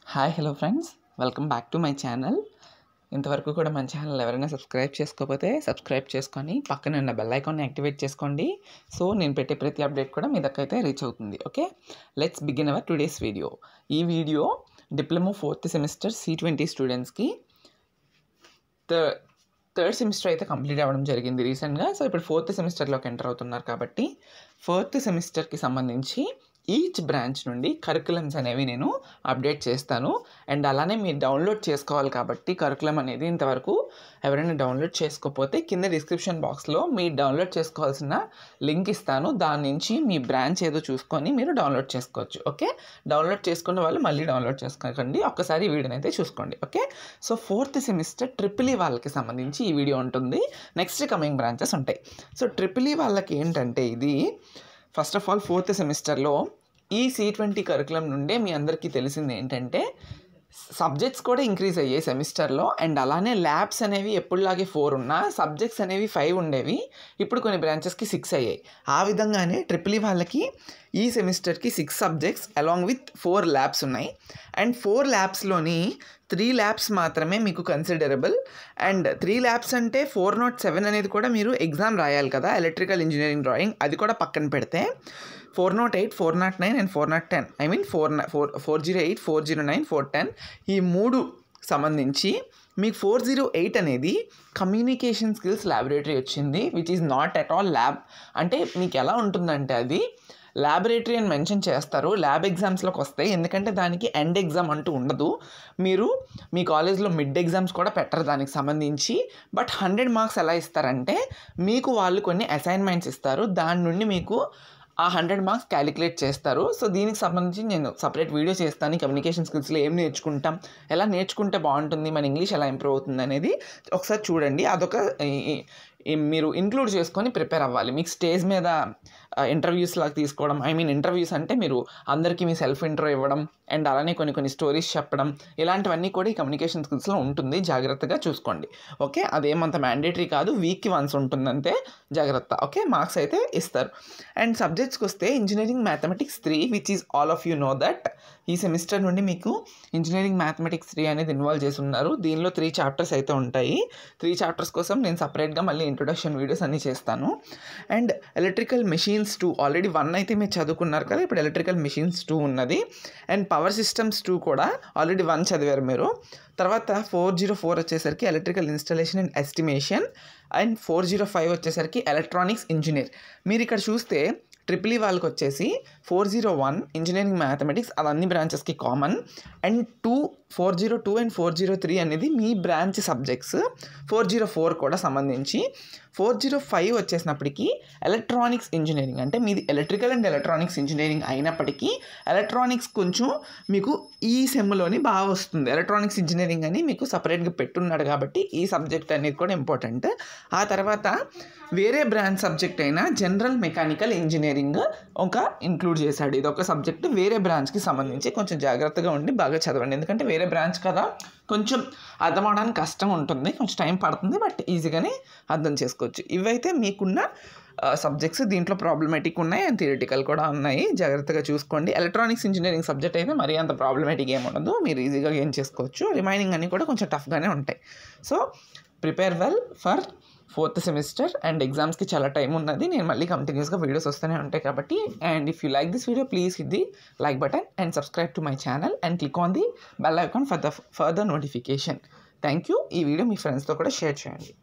hi hello friends welcome back to my channel ఇంతవరకు కూడా మన ఛానల్ ఎవరైనా సబ్స్క్రైబ్ చేసుకోకపోతే సబ్స్క్రైబ్ చేసుకొని పక్కన ఉన్న బెల్ ఐకాన్ని యాక్టివేట్ చేసుకోండి సో నేను పెట్టే ప్రతి అప్డేట్ కూడా మీ దగ్గర అయితే రీచ్ అవుతుంది okay let's begin our today's video ఈ video diploma fourth semester C twenty స్టూడెంట్స్కి థర్డ్ థర్డ్ సెమిస్టర్ అయితే కంప్లీట్ అవ్వడం జరిగింది రీసెంట్గా సో ఇప్పుడు ఫోర్త్ సెమిస్టర్లోకి ఎంటర్ అవుతున్నారు కాబట్టి ఫోర్త్ సెమిస్టర్కి సంబంధించి ఈచ్ బ్రాంచ్ నుండి కరికులమ్స్ అనేవి నేను అప్డేట్ చేస్తాను అండ్ అలానే మీరు డౌన్లోడ్ చేసుకోవాలి కాబట్టి కరికులం అనేది ఇంతవరకు ఎవరైనా డౌన్లోడ్ చేసుకోకపోతే కింద డిస్క్రిప్షన్ బాక్స్లో మీరు డౌన్లోడ్ చేసుకోవాల్సిన లింక్ ఇస్తాను దాని నుంచి మీ బ్రాంచ్ ఏదో చూసుకొని మీరు డౌన్లోడ్ చేసుకోవచ్చు ఓకే డౌన్లోడ్ చేసుకున్న వాళ్ళు మళ్ళీ డౌన్లోడ్ చేసుకోకండి ఒక్కసారి ఈ వీడియోని అయితే చూసుకోండి okay so fourth semester triple E వాళ్ళకి సంబంధించి ఈ వీడియో ఉంటుంది నెక్స్ట్ కమింగ్ బ్రాంచెస్ ఉంటాయి సో ట్రిపుల్ ఈ వాళ్ళకి ఏంటంటే ఇది ఫస్ట్ ఆఫ్ ఆల్ ఫోర్త్ సెమిస్టర్లో ఈ సి ట్వంటీ కరికులం నుండే మీ అందరికీ తెలిసింది ఏంటంటే సబ్జెక్ట్స్ కూడా ఇంక్రీజ్ అయ్యాయి సెమిస్టర్లో అండ్ అలానే ల్యాబ్స్ అనేవి ఎప్పుడులాగే ఫోర్ ఉన్నా సబ్జెక్ట్స్ అనేవి ఫైవ్ ఉండేవి ఇప్పుడు కొన్ని బ్రాంచెస్కి సిక్స్ అయ్యాయి ఆ విధంగానే ట్రిపుల్ ఈ వాళ్ళకి ఈ సెమిస్టర్కి six subjects along with four labs ఉన్నాయి అండ్ ఫోర్ ల్యాబ్స్లోని త్రీ ల్యాబ్స్ మాత్రమే మీకు కన్సిడరబుల్ అండ్ త్రీ ల్యాబ్స్ అంటే ఫోర్ నాట్ సెవెన్ అనేది కూడా మీరు ఎగ్జామ్ రాయాలి కదా ఎలక్ట్రికల్ ఇంజనీరింగ్ డ్రాయింగ్ అది కూడా పక్కన పెడితే four not eight four not nine and four not ten I mean four four four zero eight four zero nine four ten ఈ మూడు సంబంధించి మీకు ఫోర్ జీరో ఎయిట్ అనేది కమ్యూనికేషన్ స్కిల్స్ ల్యాబొరేటరీ వచ్చింది which is not at all lab అంటే మీకు ఎలా ఉంటుందంటే అది ల్యాబొరేటరీ అని మెన్షన్ చేస్తారు ల్యాబ్ ఎగ్జామ్స్లోకి వస్తాయి ఎందుకంటే దానికి ఎండ్ ఎగ్జామ్ అంటూ ఉండదు మీరు మీ కాలేజ్లో మిడ్ ఎగ్జామ్స్ కూడా పెట్టరు దానికి సంబంధించి బట్ హండ్రెడ్ మార్క్స్ ఎలా ఇస్తారంటే మీకు వాళ్ళు కొన్ని అసైన్మెంట్స్ ఇస్తారు దాని నుండి మీకు ఆ హండ్రెడ్ మార్క్స్ క్యాలిక్యులేట్ చేస్తారు సో దీనికి సంబంధించి నేను సపరేట్ వీడియో చేస్తాను కమ్యూనికేషన్ స్కిల్స్లో ఏం నేర్చుకుంటాం ఎలా నేర్చుకుంటే బాగుంటుంది మన ఇంగ్లీష్ ఎలా ఇంప్రూవ్ అవుతుంది అనేది ఒకసారి చూడండి అదొక ఈ- ఈ మీరు ఇంక్లూడ్ చేసుకొని ప్రిపేర్ అవ్వాలి మీకు స్టేజ్ మీద ఇంటర్వ్యూస్ లాగా తీసుకోవడం ఐ మీన్ ఇంటర్వ్యూస్ అంటే మీరు అందరికీ మీ సెల్ఫ్ ఇంట్రో ఇవ్వడం అండ్ అలానే కొన్ని కొన్ని స్టోరీస్ చెప్పడం ఇలాంటివన్నీ కూడా ఈ కమ్యూనికేషన్ స్కిల్స్లో ఉంటుంది జాగ్రత్తగా చూసుకోండి ఓకే అదేమంత మ్యాండేటరీ కాదు వీక్కి వన్స్ ఉంటుందంటే జాగ్రత్త ఓకే మార్క్స్ అయితే ఇస్తారు అండ్ సబ్జెక్ట్స్కి వస్తే engineering mathematics three which is all of you know that ఈ సెమిస్టర్ నుండి మీకు ఇంజనీరింగ్ మ్యాథమెటిక్స్ త్రీ అనేది ఇన్వాల్వ్ చేసి ఉన్నారు దీనిలో త్రీ చాప్టర్స్ అయితే ఉంటాయి త్రీ చాప్టర్స్ కోసం నేను సపరేట్గా మళ్ళీ ఇంట్రొడక్షన్ వీడియోస్ అన్నీ చేస్తాను and electrical machines two already one అయితే మీరు చదువుకున్నారు కదా ఇప్పుడు ఎలక్ట్రికల్ మెషిన్స్ టూ ఉన్నది అండ్ పవర్ సిస్టమ్స్ టూ కూడా ఆల్రెడీ వన్ చదివారు మీరు తర్వాత ఫోర్ జీరో ఫోర్ వచ్చేసరికి electrical installation and estimation and four zero five వచ్చేసరికి ఎలక్ట్రానిక్స్ ఇంజనీర్ మీరు ఇక్కడ చూస్తే ట్రిపుల్ ఈ వాళ్ళకి వచ్చేసి four zero one engineering mathematics అది అన్ని బ్రాంచెస్కి common and two four zero two and four zero three అనేది మీ branch subjects four zero four కూడా సంబంధించి ఫోర్ జీరో ఫైవ్ వచ్చేసినప్పటికీ ఎలక్ట్రానిక్స్ ఇంజనీరింగ్ అంటే మీది ఎలక్ట్రికల్ అండ్ ఎలక్ట్రానిక్స్ ఇంజనీరింగ్ అయినప్పటికీ ఎలక్ట్రానిక్స్ కొంచెం మీకు ఈ సెమ్లోని బాగా వస్తుంది ఎలక్ట్రానిక్స్ ఇంజనీరింగ్ అని మీకు సపరేట్గా పెట్టున్నాడు కాబట్టి ఈ సబ్జెక్ట్ అనేది కూడా ఇంపార్టెంట్ ఆ తర్వాత వేరే బ్రాంచ్ సబ్జెక్ట్ అయిన జనరల్ మెకానికల్ ఇంజనీరింగ్ ఒక ఇంక్లూడ్ చేశాడు ఇది ఒక సబ్జెక్ట్ వేరే బ్రాంచ్కి సంబంధించి కొంచెం జాగ్రత్తగా ఉండి బాగా చదవండి ఎందుకంటే వేరే బ్రాంచ్ కదా కొంచెం అర్థం అవడానికి కష్టం ఉంటుంది కొంచెం టైం పడుతుంది బట్ ఈజీగానే అర్థం చేసుకోవచ్చు ఇవైతే మీకున్న సబ్జెక్ట్స్ దీంట్లో ప్రాబ్లమేటిక్ ఉన్నాయి అండ్ థియరిటికల్ కూడా ఉన్నాయి జాగ్రత్తగా చూసుకోండి ఎలక్ట్రానిక్స్ ఇంజనీరింగ్ సబ్జెక్ట్ అయితే మరీ అంత ప్రాబ్లమేటిక్ ఏమి ఉండదు మీరు ఈజీగా గెయిన్ చేసుకోవచ్చు రిమైనింగ్ అన్నీ కూడా కొంచెం టఫ్గానే ఉంటాయి so prepare well for fourth semester and ఎగ్జామ్స్కి చాలా టైం ఉన్నది నేను మళ్ళీ కంటిన్యూస్గా వీడియోస్ వస్తూనే ఉంటాయి కాబట్టి and if you like this video please hit the like button and subscribe to my channel and click on the bell icon for the further notification thank you ఈ వీడియో మీ ఫ్రెండ్స్తో కూడా షేర్ చేయండి